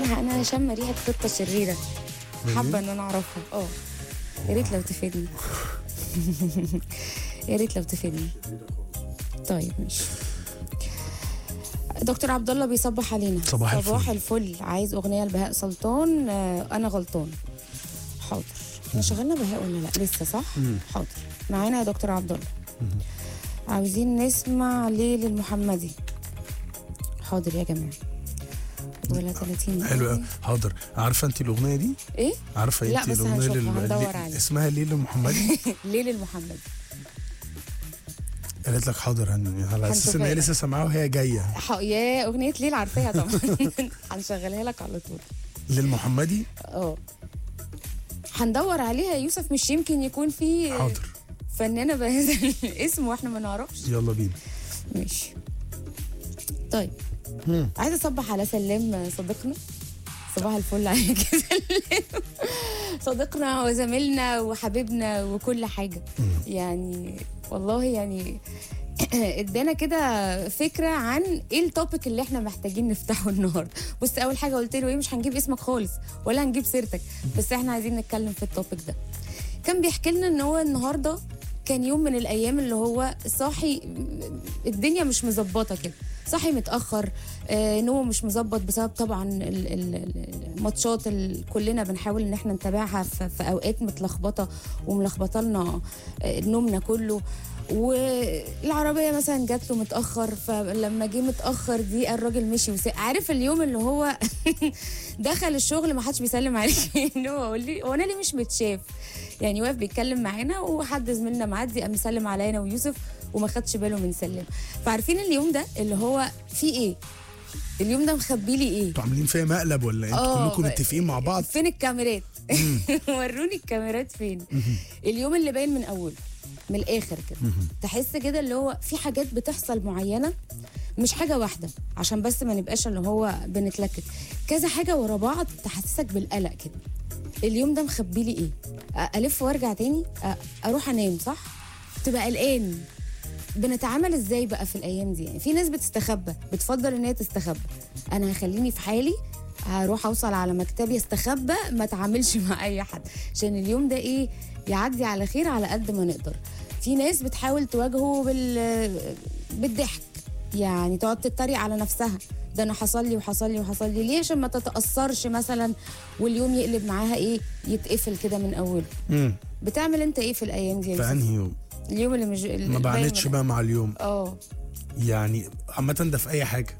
انا شامه ريحه خطه شريره حابه ان انا اعرفها اه يا ريت لو تفيدني يا ريت لو تفيدني طيب ماشي دكتور عبد الله بيصبح علينا صباح الفل. صباح الفل عايز اغنيه لبهاء سلطان آه، انا غلطان حاضر احنا شغلنا بهاء ولا لا لسه صح حاضر معانا يا دكتور عبد الله عاوزين نسمع ليل المحمدي حاضر يا جماعه ولا 30 حلو دقيقة. قوي حاضر عارفه انت الاغنيه دي ايه عارفه لا، انت بس الاغنيه هنشوفها، لل- هندور اللي- عليها. اسمها ليل محمدي ليل المحمدي قالت لك حاضر هن... على اساس ان هي هنشوفها لسه سامعاها وهي جايه ح- يا اغنيه ليل عارفاها طبعا هنشغلها لك على طول للمحمدي اه هندور عليها يا يوسف مش يمكن يكون في حاضر فنانه بهذا الاسم واحنا ما نعرفش يلا بينا ماشي طيب مم. عايزه اصبح على سلام صديقنا صباح الفل عليك يا سلام صديقنا وزميلنا وحبيبنا وكل حاجه يعني والله يعني ادانا كده فكره عن ايه التوبيك اللي احنا محتاجين نفتحه النهارده بص اول حاجه قلت له ايه مش هنجيب اسمك خالص ولا هنجيب سيرتك بس احنا عايزين نتكلم في التوبيك ده كان بيحكي لنا ان هو النهارده كان يوم من الايام اللي هو صاحي الدنيا مش مظبطه كده صاحي متاخر آه نومه مش مظبط بسبب طبعا ال- ال- ال- الماتشات اللي كلنا بنحاول ان احنا نتابعها في, في اوقات متلخبطه وملخبطه لنا آه نومنا كله والعربيه مثلا جات له متاخر فلما جه متاخر دي الراجل مشي وسا... عارف اليوم اللي هو دخل الشغل ما حدش بيسلم عليه ان هو يقول لي هو انا ليه مش متشاف يعني واقف بيتكلم معانا وحد زميلنا معدي قام مسلم علينا ويوسف وما خدش باله من سلم فعارفين اليوم ده اللي هو فيه ايه اليوم ده مخبي لي ايه انتوا عاملين فيها مقلب ولا إيه؟ آه، انتوا كلكم ب- متفقين مع بعض فين الكاميرات وروني الكاميرات فين اليوم اللي باين من اوله من الاخر كده تحس كده اللي هو في حاجات بتحصل معينه مش حاجه واحده عشان بس ما نبقاش اللي هو بنتلكك كذا حاجه ورا بعض تحسسك بالقلق كده اليوم ده مخبي لي ايه أ- الف وارجع تاني أ- اروح انام صح تبقى قلقان بنتعامل ازاي بقى في الايام دي يعني في ناس بتستخبى بتفضل ان هي تستخبى انا هخليني في حالي هروح اوصل على مكتبي استخبى ما اتعاملش مع اي حد عشان اليوم ده ايه يعدي على خير على قد ما نقدر في ناس بتحاول تواجهه بال بالضحك يعني تقعد تتريق على نفسها ده انا حصل لي وحصل لي وحصل لي ليه عشان ما تتاثرش مثلا واليوم يقلب معاها ايه يتقفل كده من اوله مم. بتعمل انت ايه في الايام دي يا في يوسف؟ انهي يوم اليوم اللي مش اللي ما باين بعاندش من- بقى مع اليوم اه يعني عامة ده في أي حاجة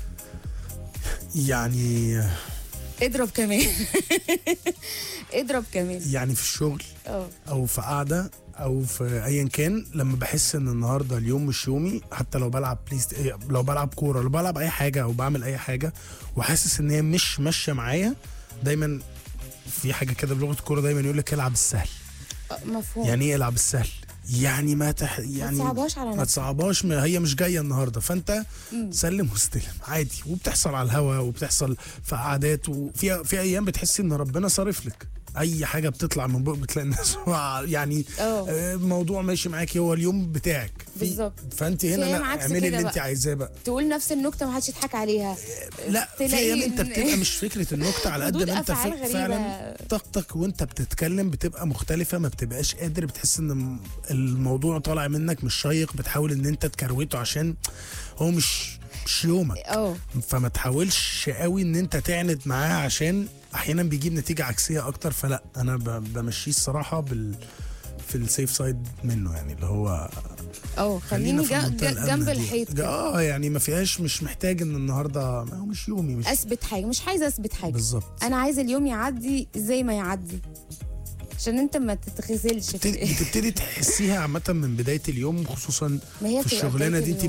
يعني اضرب كمان اضرب كمان يعني في الشغل اه أو في قعدة أو في أيا كان لما بحس إن النهاردة اليوم مش يومي حتى لو بلعب بليست لو بلعب كورة لو بلعب أي حاجة أو بعمل أي حاجة وحاسس إن هي مش ماشية معايا دايما في حاجة كده بلغة الكورة دايما يقول لك العب السهل آه، مفهوم يعني ايه العب السهل يعني ما تح... يعني تصعبهاش على ما نفسك. تصعبهاش ما هي مش جايه النهارده فانت سلم واستلم عادي وبتحصل على الهوا وبتحصل في قعدات وفي في ايام بتحسي ان ربنا صارف لك اي حاجه بتطلع من بق بتلاقي الناس يعني اه. آه، الموضوع ماشي معاكي هو اليوم بتاعك في- بالظبط. فانت في هنا أيام لا عكس اعملي كده اللي انت بقى. عايزاه بقى تقول نفس النكته ما حدش يضحك عليها لا في تلاقي ايام انت إن- بتبقى مش فكره النكته على قد ردود ما انت أفعال فك- غريبة. فعلا طاقتك وانت بتتكلم بتبقى مختلفه ما بتبقاش قادر بتحس ان م- الموضوع طالع منك مش شيق بتحاول ان انت تكروته عشان هو مش مش يومك اه فما تحاولش قوي ان انت تعند معاه عشان احيانا بيجيب نتيجه عكسيه اكتر فلا انا ب- بمشيه الصراحه بال في السيف سايد منه يعني اللي هو اه خليني في جا- منطقة جا- الأمن جنب دي. الحيط جا- كده. اه يعني ما فيهاش مش محتاج ان النهارده ما هو مش يومي مش اثبت حاجه مش عايزه اثبت حاجه بالظبط انا عايزه اليوم يعدي زي ما يعدي عشان انت ما تتخذلش في بتبتدي بتبتدي تحسيها عامة من بداية اليوم خصوصا ما هي في بتبقى الشغلانة بداية دي اليوم.